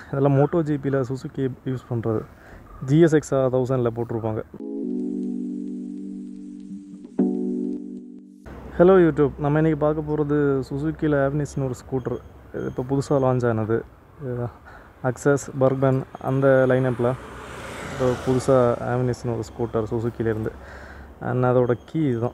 இதெல்லாம் Moto ஜிபியில் Suzuki use பண்ணுறது ஜிஎஸ்எக்ஸா தௌசண்டில் போட்டிருப்பாங்க ஹலோ யூடியூப் நம்ம இன்றைக்கி பார்க்க போகிறது சுசுக்கியில் ஆவ்னிஸ்னு ஒரு ஸ்கூட்டர் இது இப்போ புதுசாக லான்ச் ஆனது அக்சஸ் பர்பன் அந்த லைனப்பில் இப்போ புதுசாக ஆவ்னிஸ்னு ஒரு ஸ்கூட்டர் சுசுக்கிலேருந்து அண்ட் அதோட கீ இதுதான்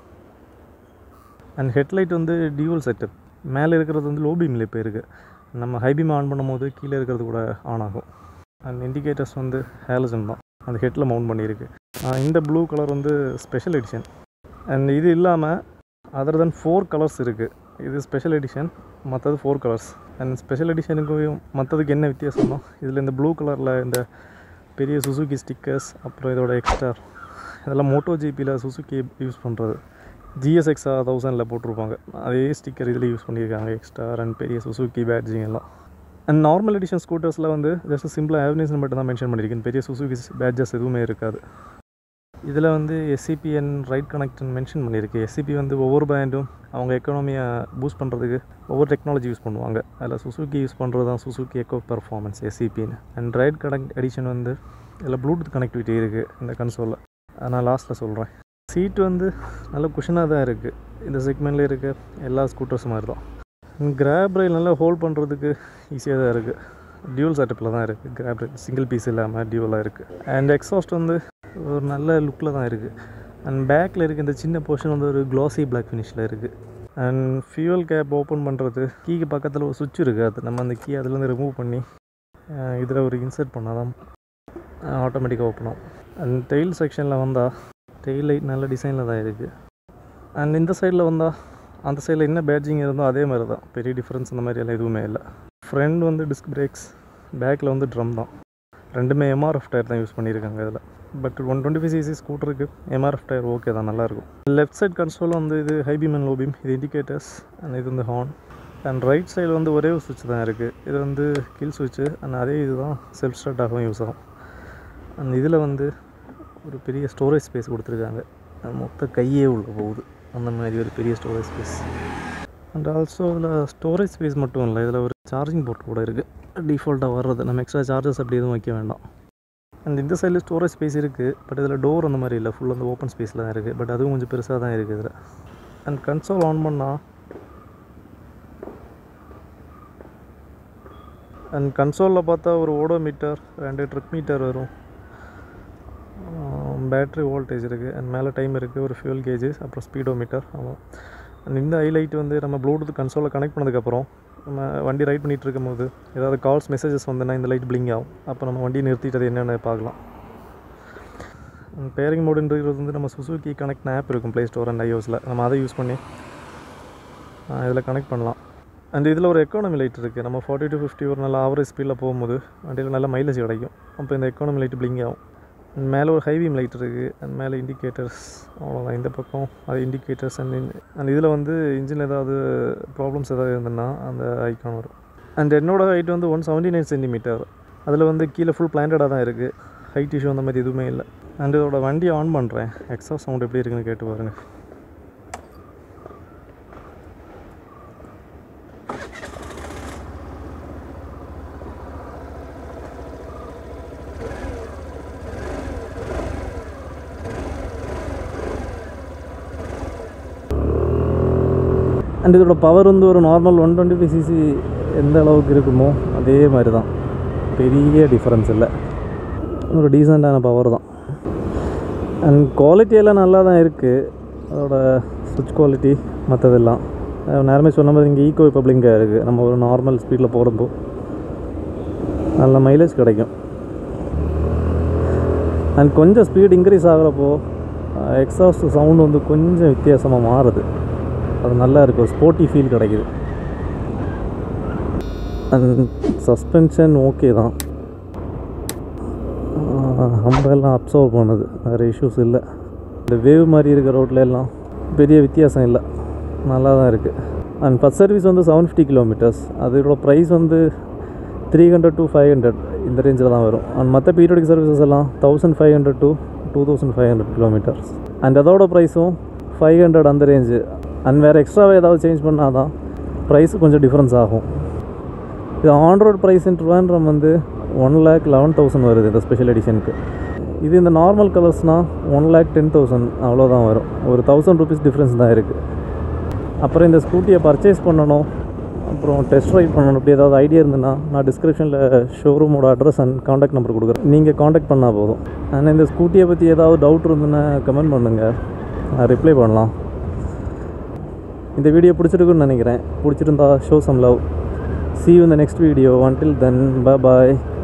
அண்ட் ஹெட்லைட் வந்து டியூவல் செட்டப் மேலே இருக்கிறது வந்து லோ பீமில் இப்போ இருக்குது நம்ம ஹை பீம் ஆன் பண்ணும்போது கீழே இருக்கிறது கூட ஆன் ஆகும் அண்ட் இண்டிகேட்டர்ஸ் வந்து ஹேலஜன் தான் அந்த ஹெட்டில் மவுண்ட் பண்ணியிருக்கு ஆஹ் இந்த ப்ளூ கலர் வந்து ஸ்பெஷல் எடிஷன் அண்ட் இது இல்லாமல் அதர் தென் ஃபோர் கலர்ஸ் இருக்குது இது ஸ்பெஷல் எடிஷன் மற்றது ஃபோர் கலர்ஸ் அண்ட் ஸ்பெஷல் எடிஷனுக்கும் மற்றதுக்கு என்ன வித்தியாசம்னா இதில் இந்த ப்ளூ கலரில் இந்த பெரிய சுசுகி ஸ்டிக்கர்ஸ் அப்புறம் இதோட எக்ஸ்ட்ரா இதெல்லாம் மோட்டோ ஜிபியில் சுசுக்கி யூஸ் பண்ணுறது ஜிஎஸ்எக்ஸா தௌசண்டில் போட்டிருப்பாங்க அதே ஸ்டிக்கர் இதில் யூஸ் பண்ணியிருக்காங்க எக்ஸ்ட்ரா அண்ட் பெரிய சுசுக்கி பேட்ஜிங் எல்லாம் அண்ட் நார்மல் எடிஷன் ஸ்கூட்டர்ஸில் வந்து ஜஸ்ட் சிம்பிளாக ஆவனேஷன் மட்டும் தான் மென்ஷன் பண்ணியிருக்கேன் பெரிய சுசுகி பேட்ஜஸ் எதுவுமே இருக்காது இதில் வந்து எஸ்சிபி அண்ட் ரைட் கனெக்ட்னு மென்ஷன் பண்ணியிருக்கு எஸ்சிபி வந்து ஒவ்வொரு பிராண்டும் அவங்க எக்கனாமியை பூஸ்ட் பண்ணுறதுக்கு ஒவ்வொரு டெக்னாலஜி யூஸ் பண்ணுவாங்க அதில் சுசுக்கி யூஸ் பண்ணுறது தான் சுசுக்கி எக்கோ பெர்ஃபார்மன்ஸ் எஸ்சிபின்னு அண்ட் ரைட் கனெக்ட் எடிஷன் வந்து இதில் ப்ளூடூத் கனெக்டிவிட்டி இருக்குது இந்த கன்சோலில் நான் லாஸ்ட்டில் சொல்கிறேன் சீட் வந்து நல்ல குஷனாக தான் இருக்குது இந்த செக்மெண்ட்லேயே இருக்க எல்லா ஸ்கூட்டர்ஸ் மாதிரி தான் கிராப் ரயில் நல்லா ஹோல்ட் பண்ணுறதுக்கு ஈஸியாக தான் இருக்குது டியூவல் செட்டப்பில் தான் இருக்குது கிராப் ரயில் சிங்கிள் பீஸ் இல்லாமல் டியூவலாக இருக்குது அண்ட் எக்ஸாஸ்ட் வந்து ஒரு நல்ல லுக்கில் தான் இருக்குது அண்ட் பேக்கில் இருக்க இந்த சின்ன போர்ஷன் வந்து ஒரு க்ளாஸி பிளாக் ஃபினிஷில் இருக்குது அண்ட் ஃபியூவல் கேப் ஓப்பன் பண்ணுறது கீக்கு பக்கத்தில் ஒரு சுவிட்ச் இருக்குது அது நம்ம அந்த கீ அதுலேருந்து ரிமூவ் பண்ணி இதில் ஒரு இன்சர்ட் பண்ணால் தான் ஆட்டோமேட்டிக்காக ஓப்பன் ஆகும் அண்ட் டெயில் செக்ஷனில் வந்தால் டெயில் லைட் நல்ல டிசைனில் தான் இருக்குது அண்ட் இந்த சைடில் வந்தால் அந்த சைடில் என்ன பேட்ஜிங் இருந்தோ அதே மாதிரி தான் பெரிய டிஃப்ரென்ஸ் இந்த மாதிரி எல்லாம் எதுவுமே இல்லை ஃப்ரண்ட் வந்து டிஸ்க் பிரேக்ஸ் பேக்கில் வந்து ட்ரம் தான் ரெண்டுமே எம்ஆர்எஃப் டயர் தான் யூஸ் பண்ணியிருக்காங்க இதில் but one twenty five CC ஸ்கூட்டருக்கு எம்ஆர்எஃப் டயர் ஓகே தான் நல்லாயிருக்கும் லெஃப்ட் சைட் கன்சோல் வந்து இது high beam and low beam இது இண்டிகேட்டர்ஸ் அண்ட் இது வந்து ஹார்ன் அண்ட் ரைட் சைடு வந்து ஒரே ஒரு சுவிட்ச் தான் இருக்குது இது வந்து கில் சுவிட்சு அண்ட் அதே இது தான் செல்ஃப் ஸ்டார்ட் ஆகவும் யூஸ் ஆகும் அண்ட் இதில் வந்து ஒரு பெரிய ஸ்டோரேஜ் ஸ்பேஸ் கொடுத்துருக்காங்க அது மொத்த கையே உள்ள போகுது அந்த மாதிரி ஒரு பெரிய ஸ்டோரேஜ் ஸ்பேஸ் அண்ட் ஆல்சோ இதில் ஸ்டோரேஜ் ஸ்பேஸ் மட்டும் இல்லை இதில் ஒரு சார்ஜிங் போர்ட் கூட இருக்குது டிஃபால்ட்டாக வர்றது நம்ம எக்ஸ்ட்ரா சார்ஜஸ் அப்படி எதுவும் வைக்க வேண்டாம் அண்ட் இந்த சைடில் ஸ்டோரேஜ் ஸ்பேஸ் இருக்குது பட் இதில் டோர் அந்த மாதிரி இல்லை ஃபுல்லாக அந்த ஓப்பன் ஸ்பேஸில் தான் இருக்குது பட் அதுவும் கொஞ்சம் பெருசாக தான் இருக்குது இதில் அண்ட் கன்சோல் ஆன் பண்ணால் அண்ட் கன்சோலில் பார்த்தா ஒரு ஓடோ மீட்டர் ரெண்டு ட்ரிப் மீட்டர் வரும் பேட்ரி வோல்டேஜ் இருக்குது அண்ட் மேலே டைம் இருக்குது ஒரு ஃபியூல் கேஜஸ் அப்புறம் ஸ்பீடோ மீட்டர் ஆமாம் அண்ட் இந்த ஹைலைட் வந்து நம்ம ப்ளூடூத் கன்சோலில் கனெக்ட் பண்ணதுக்கப்புறம் நம்ம வண்டி ரைட் பண்ணிகிட்டு இருக்கும்போது ஏதாவது கால்ஸ் மெசேஜஸ் வந்ததுன்னா இந்த லைட் பிளிங்க் ஆகும் அப்போ நம்ம வண்டி நிறுத்திட்டு அது என்னென்னு பார்க்கலாம் பேரிங் மோடுன்றது வந்து நம்ம சுசுக்கி கனெக்ட் ஆப் இருக்கும் ப்ளே ஸ்டோர் அண்ட் ஐஓஸில் நம்ம அதை யூஸ் பண்ணி இதில் கனெக்ட் பண்ணலாம் அண்ட் இதில் ஒரு எக்கானமி லைட் இருக்குது நம்ம ஃபார்ட்டி டு ஃபிஃப்டி ஒரு நல்ல ஆவரேஜ் ஸ்பீடில் போகும்போது வண்டியில் நல்ல மைலேஜ் கிடைக்கும் அப்போ இந்த எக்கானமி லைட் பிளிங்க் ஆகும் அண்ட் மேலே ஒரு ஹைவீம் லைட் இருக்குது அண்ட் மேலே இண்டிகேட்டர்ஸ் அவ்வளோதான் இந்த பக்கம் அது இண்டிகேட்டர்ஸ் அண்ட் அண்ட் இதில் வந்து இன்ஜின் ஏதாவது ப்ராப்ளம்ஸ் ஏதாவது இருந்ததுன்னா அந்த ஐக்கான் வரும் அண்ட் என்னோட ஹைட் வந்து ஒன் செவன்ட்டி நைன் சென்டிமீட்டர் அதில் வந்து கீழே ஃபுல் பிளான்டடாக தான் இருக்குது ஹைட் இஷ்யூ அந்த மாதிரி எதுவுமே இல்லை அண்ட் இதோட வண்டியை ஆன் பண்ணுறேன் எக்ஸா சவுண்ட் எப்படி இருக்குன்னு கேட்டு பாருங்கள் அண்ட் இதோட பவர் வந்து ஒரு normal one twenty five CC எந்த அளவுக்கு இருக்குமோ அதே மாதிரி தான் பெரிய டிஃப்ரென்ஸ் இல்லை ஒரு டீசெண்டான பவர் தான் அண்ட் குவாலிட்டியெல்லாம் நல்லா தான் இருக்குது அதோட சுவிட்ச் குவாலிட்டி மற்றதெல்லாம் நேரமே சொன்ன மாதிரி இங்கே ஈக்கோ பப்ளிங்காக இருக்குது நம்ம ஒரு நார்மல் ஸ்பீடில் போகிறப்போ நல்ல மைலேஜ் கிடைக்கும் அண்ட் கொஞ்சம் ஸ்பீட் இன்க்ரீஸ் ஆகிறப்போ எக்ஸாஸ்ட் சவுண்டு வந்து கொஞ்சம் வித்தியாசமாக மாறுது அது நல்லா இருக்குது ஒரு ஸ்போர்ட்டி ஃபீல் கிடைக்குது அண்ட் சஸ்பென்ஷன் ஓகே தான் எல்லாம் அப்சர்வ் பண்ணுது வேறு இஷ்யூஸ் இல்லை இந்த வேவ் மாதிரி இருக்கிற ரோட்ல எல்லாம் பெரிய வித்தியாசம் இல்லை நல்லா தான் இருக்குது அண்ட் ஃபஸ்ட் சர்வீஸ் வந்து செவன் ஃபிஃப்டி கிலோமீட்டர்ஸ் அதோட ப்ரைஸ் வந்து three hundred to five hundred இந்த ரேஞ்சில் தான் வரும் அண்ட் மற்ற பீரியடிக் சர்வீசஸ் எல்லாம் thousand five hundred to two thousand five hundred kilometres and அதோட ப்ரைஸும் ஃபைவ் ஹண்ட்ரட் அந்த ரேஞ்சு அண்ட் வேறு எக்ஸ்ட்ராவாக ஏதாவது சேஞ்ச் பண்ணால் தான் ப்ரைஸ் கொஞ்சம் டிஃப்ரென்ஸ் ஆகும் இது on road price in Trivandrum வந்து ஒன் லேக் லெவன் தௌசண்ட் வருது இந்த ஸ்பெஷல் எடிஷனுக்கு இது இந்த நார்மல் கலர்ஸ்னால் ஒன் லேக் டென் தௌசண்ட் அவ்வளோதான் வரும் ஒரு தௌசண்ட் ருபீஸ் டிஃப்ரென்ஸ் தான் இருக்குது அப்புறம் இந்த ஸ்கூட்டியை பர்ச்சேஸ் பண்ணணும் அப்புறம் டெஸ்ட் ட்ரைவ் பண்ணணும் அப்படி ஏதாவது ஐடியா இருந்ததுன்னா நான் டிஸ்கிரிப்ஷனில் ஷோரூமோட அட்ரஸ் அண்ட் காண்டாக்ட் நம்பர் கொடுக்குறேன் நீங்கள் காண்டாக்ட் பண்ணால் போதும் அண்ட் இந்த ஸ்கூட்டியை பற்றி ஏதாவது டவுட் இருந்ததுன்னா கமெண்ட் பண்ணுங்கள் நான் ரிப்ளை பண்ணலாம் இந்த வீடியோ பிடிச்சிருக்குன்னு நினைக்கிறேன் பிடிச்சிருந்தா show some love see you in the next video until then bye bye